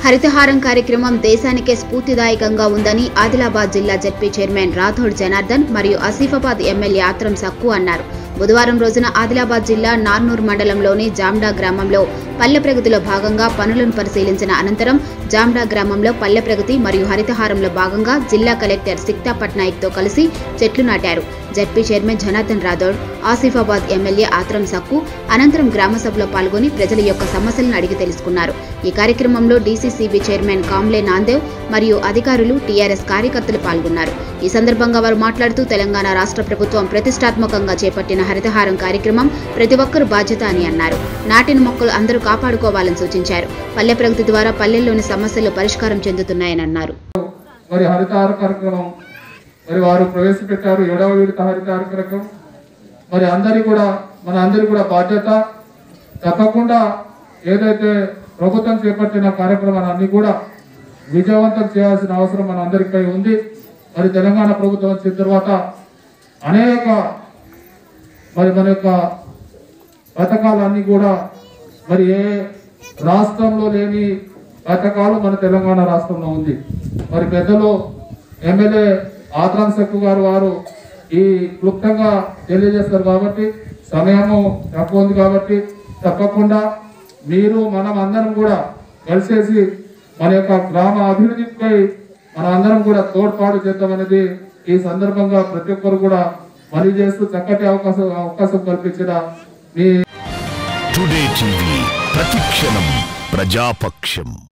హరితహారం కార్యక్రమం దేశానికే స్ఫూర్తిదాయకంగా ఉందని ఆదిలాబాద్ జిల్లా జడ్పీ చైర్మన్ రాథోడ్ జనార్దన్ మరియు ఆసిఫాబాద్ ఎమ్మెల్యే ఆత్రం సక్కు అన్నారు బుధవారం రోజున ఆదిలాబాద్ జిల్లా నార్నూర్ మండలంలోని జామ్డా గ్రామంలో పల్లె ప్రగతిలో భాగంగా పనులను పరిశీలించిన అనంతరం జామ్డా గ్రామంలో పల్లె ప్రగతి మరియు హరితహారంలో భాగంగా జిల్లా కలెక్టర్ సిక్తా పట్నాయక్తో కలిసి చెట్లు నాటారు ZP chairman Janardhan Rathod Asifabad MLA Atram Sakku అనంతరం గ్రామ సభలో పాల్గొని ప్రజల యొక్క సమస్యలను అడిగి తెలుసుకున్నారు ఈ కార్యక్రమంలో డీసీసీబీ చైర్మన్ కామ్లే నాందేవ్ మరియు అధికారులు టీఆర్ఎస్ కార్యకర్తలు పాల్గొన్నారు ఈ సందర్భంగా వారు మాట్లాడుతూ తెలంగాణ రాష్ట్ర ప్రభుత్వం ప్రతిష్టాత్మకంగా చేపట్టిన హరితహారం కార్యక్రమం ప్రతి ఒక్కరు బాధ్యత అని అన్నారు నాటిన మొక్కలు అందరూ కాపాడుకోవాలని సూచించారు పల్లె ప్రగతి ద్వారా పల్లెల్లోని సమస్యలు పరిష్కారం చెందుతున్నాయని అన్నారు మరి హరితహార కార్యక్రమం మరి వారు ప్రవేశపెట్టారు ఏడవ విడత హరితహార కార్యక్రమం మరి అందరి కూడా మన అందరి కూడా బాధ్యత తప్పకుండా ఏదైతే ప్రభుత్వం చేపట్టిన కార్యక్రమాలన్నీ కూడా విజయవంతం చేయాల్సిన అవసరం మన అందరిపై ఉంది మరి తెలంగాణ ప్రభుత్వం వచ్చిన తర్వాత అనేక మరి మన యొక్క పథకాలన్నీ కూడా మరి ఏ రాష్ట్రంలో లేని పథకాలు మన తెలంగాణ రాష్ట్రంలో ఉంది మరి పెద్దలు ఎమ్మెల్యే ఆత్రం శక్కు గారు వారు ఈ క్లుప్తంగా తెలియజేస్తారు కాబట్టి సమయము తక్కువ ఉంది కాబట్టి తప్పకుండా మీరు మనం అందరం కూడా కలిసేసి మన యొక్క గ్రామ అభివృద్ధిపై మన అందరం కూడా తోడ్పాటు చేద్దామనేది ఈ సందర్భంగా ప్రతి ఒక్కరు కూడా మనీ చేస్తూ చక్కటి అవకాశం అవకాశం కల్పించిన మీ టుడే టీవీ ప్రతిక్షణం ప్రజాపక్షం